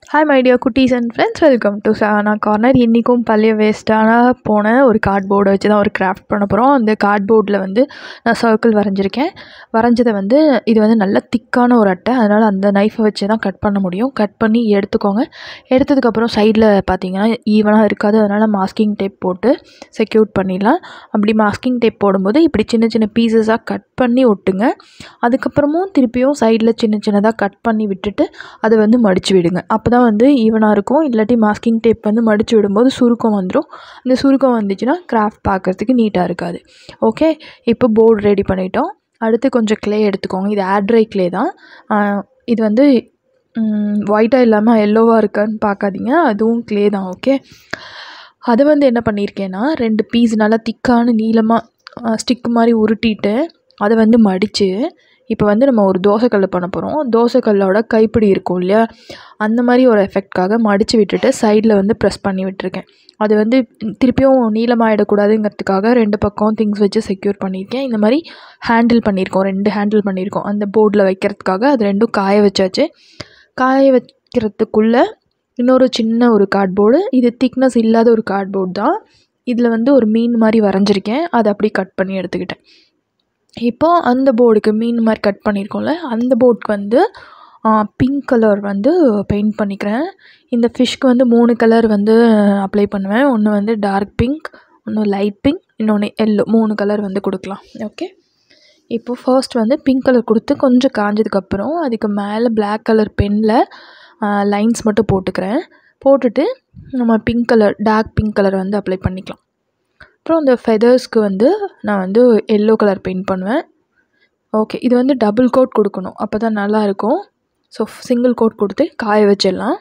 hi my dear குட்டீஸ் and friends welcome to Sana corner இன்றைக்கும் பழைய வேஸ்ட்டான போன ஒரு கார்ட்போர்டை வச்சு தான் ஒரு கிராஃப்ட் பண்ண போகிறோம் அந்த கார்ட்போர்டில் வந்து நான் சர்க்கிள் வரைஞ்சிருக்கேன் வரைஞ்சதை வந்து இது வந்து நல்ல திக்கான ஒரு அட்டை அதனால் அந்த நைஃபை வச்சு தான் கட் பண்ண முடியும் கட் பண்ணி எடுத்துக்கோங்க எடுத்ததுக்கப்புறம் சைடில் பார்த்தீங்கன்னா ஈவனாக இருக்காது அதனால் மாஸ்கிங் டேப் போட்டு செக்யூர் பண்ணிடலாம் அப்படி மாஸ்கிங் டேப் போடும்போது இப்படி சின்ன சின்ன பீசஸாக கட் பண்ணி ஒட்டுங்க அதுக்கப்புறமும் திருப்பியும் சைடில் சின்ன சின்னதாக கட் பண்ணி விட்டுட்டு அதை வந்து மடித்து விடுங்க அப்போ தான் வந்து ஈவனாக இருக்கும் இல்லாட்டி மாஸ்கிங் டேப் வந்து மடித்து விடும்போது சுருக்கம் வந்துடும் அந்த சுருக்கம் வந்துச்சுன்னா கிராஃப்ட் பார்க்குறதுக்கு நீட்டாக இருக்காது ஓகே இப்போ போர்டு ரெடி பண்ணிட்டோம் அடுத்து கொஞ்சம் க்ளே எடுத்துக்கோங்க இது ஆட்ரை க்ளே தான் ஆஹ் இது வந்து ஒயிட்டாக இல்லாமல் எல்லோவாக இருக்கான்னு பார்க்காதீங்க அதுவும் க்ளே தான் ஓகே அதை வந்து என்ன பண்ணியிருக்கேன்னா ரெண்டு பீஸ் நல்லா திக்கான நீளமாக ஸ்டிக் மாதிரி உருட்டிட்டு அதை வந்து மடித்து இப்போ வந்து நம்ம ஒரு தோசைக்கல் பண்ண போகிறோம் தோசைக்கல்லோட கைப்பிடி இருக்கும் இல்லையா அந்த மாதிரி ஒரு எஃபெக்ட்காக மடித்து விட்டுட்டு சைடில் வந்து ப்ரெஸ் பண்ணி விட்டுருக்கேன் அது வந்து திருப்பியும் நீளமாகிடக்கூடாதுங்கிறதுக்காக ரெண்டு பக்கம் திங்ஸ் வச்சு செக்யூர் பண்ணியிருக்கேன் இந்த மாதிரி ஹேண்டில் பண்ணியிருக்கோம் ரெண்டு ஹேண்டில் பண்ணியிருக்கோம் அந்த போர்டில் வைக்கிறதுக்காக அது ரெண்டும் காய வச்சாச்சு காய வைக்கிறதுக்குள்ளே இன்னொரு சின்ன ஒரு கார்ட்போர்டு இது திக்னஸ் இல்லாத ஒரு கார்ட்போர்டு தான் இதில் வந்து ஒரு மீன் மாதிரி வரைஞ்சிருக்கேன் அதை அப்படி கட் பண்ணி எடுத்துக்கிட்டேன் இப்போது அந்த போர்டுக்கு மீன் மாதிரி கட் பண்ணியிருக்கோம்ல அந்த போர்டுக்கு வந்து பிங்க் கலர் வந்து பெயிண்ட் பண்ணிக்கிறேன் இந்த ஃபிஷ்க்கு வந்து மூணு கலர் வந்து அப்ளை பண்ணுவேன் ஒன்று வந்து டார்க் பிங்க் ஒன்று லைட் பிங்க் இன்னொன்று எல்லோ மூணு கலர் வந்து கொடுக்கலாம் ஓகே இப்போ ஃபர்ஸ்ட் வந்து பிங்க் கலர் கொடுத்து கொஞ்சம் காஞ்சதுக்கப்புறம் அதுக்கு மேலே பிளாக் கலர் பெனில் லைன்ஸ் மட்டும் போட்டுக்கிறேன் போட்டுட்டு நம்ம pink colour dark pink colour வந்து அப்ளை பண்ணிக்கலாம் அப்புறம் இந்த ஃபெதர்ஸ்க்கு வந்து நான் வந்து எல்லோ கலர் பெயிண்ட் பண்ணுவேன் ஓகே இது வந்து டபுள் கோட் கொடுக்கணும் அப்போ தான் நல்லாயிருக்கும் ஸோ சிங்கிள் கோட் கொடுத்து காய வச்சிடலாம்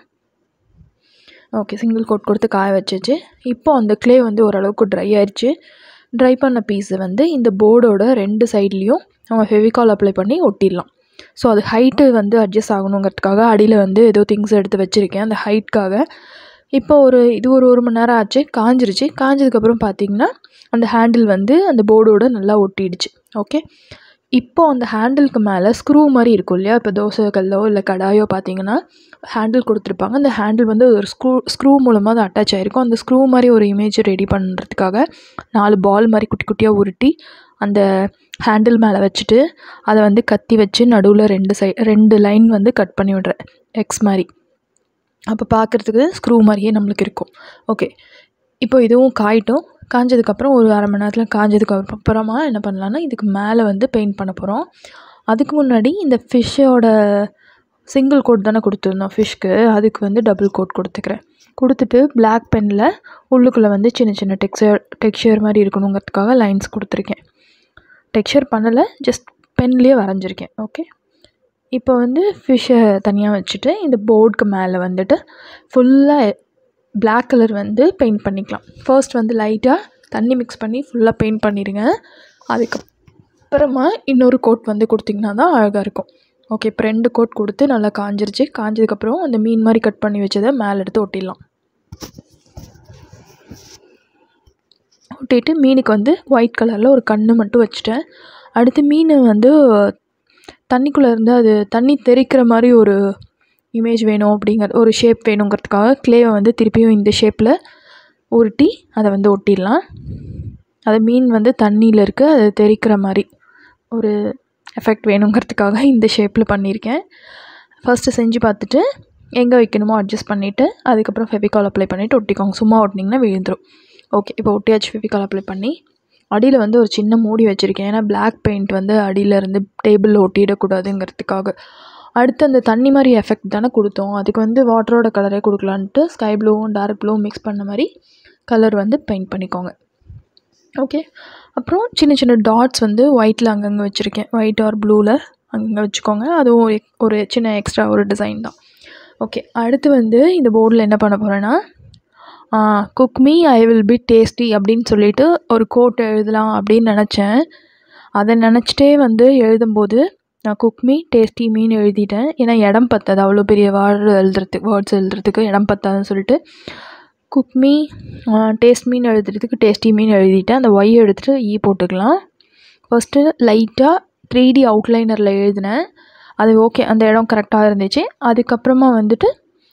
ஓகே சிங்கிள் கோட் கொடுத்து காய வச்சாச்சு இப்போ அந்த க்ளே வந்து ஓரளவுக்கு ட்ரை ஆயிடுச்சு ட்ரை பண்ண பீஸை வந்து இந்த போர்டோட ரெண்டு சைட்லேயும் நம்ம ஃபெவிகால் அப்ளை பண்ணி ஒட்டிடலாம் ஸோ அது ஹைட்டு வந்து அட்ஜஸ்ட் ஆகணுங்கிறதுக்காக அடியில் வந்து ஏதோ திங்ஸ் எடுத்து வச்சுருக்கேன் அந்த ஹைட்காக இப்போ ஒரு இது ஒரு ஒரு மணி நேரம் ஆச்சு காஞ்சிருச்சு காஞ்சதுக்கப்புறம் பார்த்தீங்கன்னா அந்த ஹேண்டில் வந்து அந்த போர்டோட நல்லா ஒட்டிடுச்சு ஓகே இப்போ அந்த ஹேண்டிலுக்கு மேலே ஸ்க்ரூ மாதிரி இருக்கும் இல்லையா இப்போ தோசை கல்லோ இல்லை கடாயோ பார்த்தீங்கன்னா ஹேண்டில் கொடுத்துருப்பாங்க அந்த ஹேண்டில் வந்து ஒரு ஸ்க்ரூ ஸ்க்ரூ மூலமாக தான் அட்டாச் ஆகிருக்கும் அந்த ஸ்க்ரூ மாதிரி ஒரு இமேஜ் ரெடி பண்ணுறதுக்காக நாலு பால் மாதிரி குட்டி குட்டியாக உருட்டி அந்த ஹேண்டில் மேலே வச்சுட்டு அதை வந்து கத்தி வச்சு நடுவில் ரெண்டு சை ரெண்டு லைன் வந்து கட் பண்ணி விட்றேன் எக்ஸ் மாதிரி அப்போ பார்க்குறதுக்கு ஸ்க்ரூ மாதிரியே நம்மளுக்கு இருக்கும் ஓகே இப்போ இதுவும் காயிட்டும் காஞ்சதுக்கப்புறம் ஒரு அரை மணி நேரத்தில் காஞ்சதுக்கு அப்புறமா என்ன பண்ணலான்னா இதுக்கு மேலே வந்து பெயிண்ட் பண்ண போகிறோம் அதுக்கு முன்னாடி இந்த ஃபிஷ்ஷோட சிங்கிள் கோட் தானே கொடுத்துருந்தோம் ஃபிஷ்க்கு அதுக்கு வந்து டபுள் கோட் கொடுத்துக்கிறேன் கொடுத்துட்டு பிளாக் பெனில் உள்ளுக்குள்ளே வந்து சின்ன சின்ன டெக்ஸ்சர் டெக்ஸ்சர் மாதிரி இருக்கணுங்கிறதுக்காக லைன்ஸ் கொடுத்துருக்கேன் டெக்ஸ்சர் பண்ணலை ஜஸ்ட் பென்லேயே வரைஞ்சிருக்கேன் ஓகே இப்போ வந்து ஃபிஷ்ஷை தனியாக வச்சுட்டு இந்த போர்டுக்கு மேலே வந்துட்டு ஃபுல்லாக பிளாக் கலர் வந்து பெயிண்ட் பண்ணிக்கலாம் ஃபர்ஸ்ட் வந்து லைட்டாக தண்ணி மிக்ஸ் பண்ணி ஃபுல்லாக பெயிண்ட் பண்ணிடுங்க அதுக்கப்புறமா இன்னொரு கோட் வந்து கொடுத்திங்கன்னா தான் அழகாக இருக்கும் ஓகே இப்போ ரெண்டு கோட் கொடுத்து நல்லா காஞ்சிருச்சு காஞ்சதுக்கப்புறம் அந்த மீன் மாதிரி கட் பண்ணி வச்சதை மேலே எடுத்து ஒட்டிடலாம் ஒட்டிட்டு மீனுக்கு வந்து ஒயிட் கலரில் ஒரு கண்ணு மட்டும் வச்சுட்டேன் அடுத்து மீன் வந்து தண்ணிக்குள்ளே இருந்து அது தண்ணி தெறிக்கிற மாதிரி ஒரு இமேஜ் வேணும் அப்படிங்கிற ஒரு ஷேப் வேணுங்கிறதுக்காக க்ளேவை வந்து திருப்பியும் இந்த ஷேப்பில் உருட்டி அதை வந்து ஒட்டிடலாம் அது மீன் வந்து தண்ணியில் இருக்குது அது தெறிக்கிற மாதிரி ஒரு எஃபெக்ட் வேணுங்கிறதுக்காக இந்த ஷேப்பில் பண்ணியிருக்கேன் ஃபஸ்ட்டு செஞ்சு பார்த்துட்டு எங்கே வைக்கணுமோ அட்ஜஸ்ட் பண்ணிவிட்டு அதுக்கப்புறம் ஃபெவிகால் அப்ளை பண்ணிவிட்டு ஒட்டிக்கோங்க சும்மா ஒட்டினீங்கன்னா விழுந்துடும் ஓகே இப்போ ஒட்டியாச்சு ஃபெவிகால் அப்ளை பண்ணி அடியில் வந்து ஒரு சின்ன மூடி வச்சுருக்கேன் ஏன்னா பிளாக் பெயிண்ட் வந்து அடியில் இருந்து டேபிளில் ஒட்டிடக்கூடாதுங்கிறதுக்காக அடுத்து அந்த தண்ணி மாதிரி எஃபெக்ட் தானே கொடுத்தோம் அதுக்கு வந்து வாட்டரோட கலரே கொடுக்கலான்ட்டு ஸ்கை ப்ளூவும் டார்க் ப்ளூவும் மிக்ஸ் பண்ண மாதிரி கலர் வந்து பெயிண்ட் பண்ணிக்கோங்க ஓகே அப்புறம் சின்ன சின்ன டாட்ஸ் வந்து ஒயிட்டில் அங்கங்கே வச்சுருக்கேன் ஒயிட் ஆர் ப்ளூவில் அங்கங்கே வச்சுக்கோங்க அதுவும் ஒரு ஒரு சின்ன எக்ஸ்ட்ரா ஒரு டிசைன் தான் ஓகே அடுத்து வந்து இந்த போர்டில் என்ன பண்ண போகிறேன்னா cook me I will be tasty அப்படின்னு சொல்லிட்டு ஒரு கோட் எழுதலாம் அப்படின்னு நினச்சேன் அதை நினச்சிட்டே வந்து எழுதும்போது நான் குக் மீ டேஸ்டி மீன் எழுதிட்டேன் ஏன்னா இடம் பத்தாது அவ்வளோ பெரிய வேர்டு எழுதுறதுக்கு வேர்ட்ஸ் எழுதுறதுக்கு இடம் பத்தாதுன்னு சொல்லிட்டு குக் மீ டேஸ்ட் மீன் எழுதுறதுக்கு டேஸ்டி மீன் எழுதிட்டேன் அந்த ஒய் எடுத்துகிட்டு ஈ போட்டுக்கலாம் ஃபஸ்ட்டு லைட்டாக த்ரீ டி அவுட்லைனரில் எழுதினேன் அது ஓகே அந்த இடம் கரெக்டாக இருந்துச்சு அதுக்கப்புறமா வந்துட்டு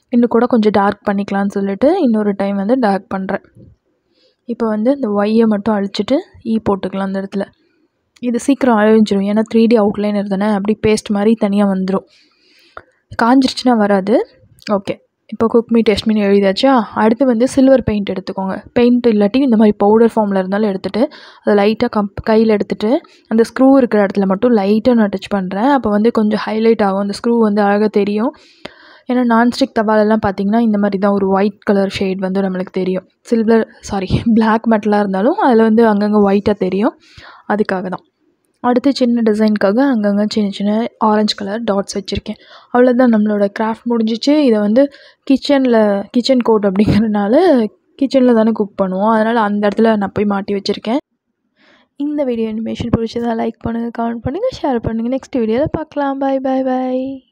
இன்னும் கூட கொஞ்சம் டார்க் பண்ணிக்கலாம்னு சொல்லிட்டு இன்னொரு டைம் வந்து டார்க் பண்ணுறேன் இப்போ வந்து இந்த ஒய்யை மட்டும் அழிச்சிட்டு ஈ போட்டுக்கலாம் அந்த இடத்துல இது சீக்கிரம் அழிஞ்சிரும் ஏன்னா த்ரீ டி அவுட்லைனர் தானே அப்படி பேஸ்ட் மாதிரி தனியாக வந்துடும் காஞ்சிருச்சுன்னா வராது ஓகே இப்போ குக்மி டெஸ்ட்மின்னு எழுதியாச்சா அடுத்து வந்து சில்வர் பெயிண்ட் எடுத்துக்கோங்க பெயிண்ட் இல்லாட்டி இந்த மாதிரி பவுடர் ஃபார்மில் இருந்தாலும் எடுத்துகிட்டு அதை லைட்டாக கம்ப் கையில் எடுத்துகிட்டு அந்த ஸ்க்ரூ இருக்கிற இடத்துல மட்டும் லைட்டாக நான் டச் பண்ணுறேன் அப்போ வந்து கொஞ்சம் ஹைலைட் ஆகும் அந்த ஸ்க்ரூ வந்து அழகாக தெரியும் ஏன்னா நான்ஸ்டிக் தவாலெல்லாம் பார்த்தீங்கன்னா இந்த மாதிரி தான் ஒரு ஒயிட் கலர் ஷேட் வந்து நம்மளுக்கு தெரியும் சில்வர் சாரி பிளாக் மெட்டலாக இருந்தாலும் அதில் வந்து அங்கங்கே ஒயிட்டாக தெரியும் அதுக்காக தான் அடுத்து சின்ன டிசைனுக்காக அங்கங்கே சின்ன சின்ன ஆரஞ்சு கலர் டாட்ஸ் வச்சுருக்கேன் அவ்வளோதான் நம்மளோட கிராஃப்ட் முடிஞ்சிச்சு இதை வந்து கிச்சனில் கிச்சன் கோட் அப்படிங்கிறனால கிச்சனில் தானே குக் பண்ணுவோம் அதனால் அந்த இடத்துல நான் போய் மாட்டி வச்சுருக்கேன் இந்த வீடியோ அனிமேஷன் பிடிச்சதா லைக் பண்ணுங்கள் கமெண்ட் பண்ணுங்கள் ஷேர் பண்ணுங்கள் நெக்ஸ்ட் வீடியோவில் பார்க்கலாம் பாய் பாய் பாய்